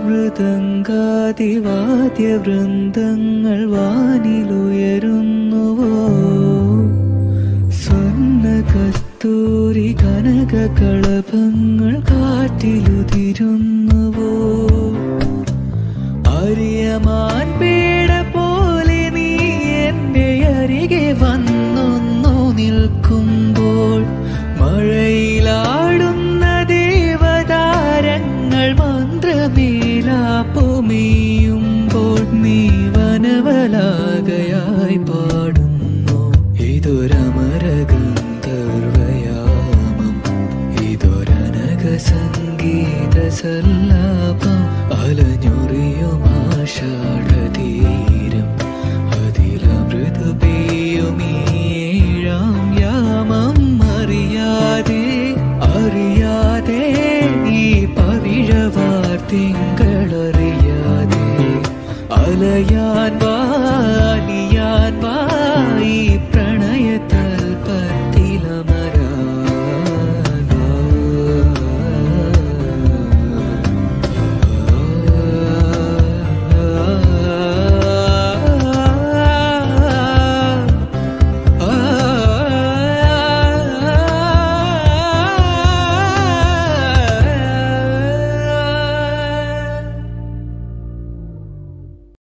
മൃദംഗാതിവാദ്യവൃന്ദങ്ങൾ വാനിലുയരുന്നുവോ സ്വർണ്ണ കസ്തൂരി കനക കളഭങ്ങൾ കാറ്റിലുതിരുന്നുവോ അറിയമാൻ പേട പോലെ നീ എന്റെ അരികെ വന്നൊന്നു നിൽക്കുമ്പോൾ മഴയിലാടുന്ന ദേവതാരങ്ങൾ മന്ത്രമേലാപ്പുമീയുമ്പോൾ നീ വനവലാകയായി പാടുന്നു ഇതൊരമരഗന്ധർവയാമം ഇതൊരനക സംഗീത സല്ലാപം അലഞ്ഞുറിയും ആഷാഢതീരം അതിലമൃത് പെയ്യുമീഴാം യാമം അറിയാതെ അറിയാതെ ഈ പവിഴവാർ തിങ്കളറിയാതെ അലയാൻ വാ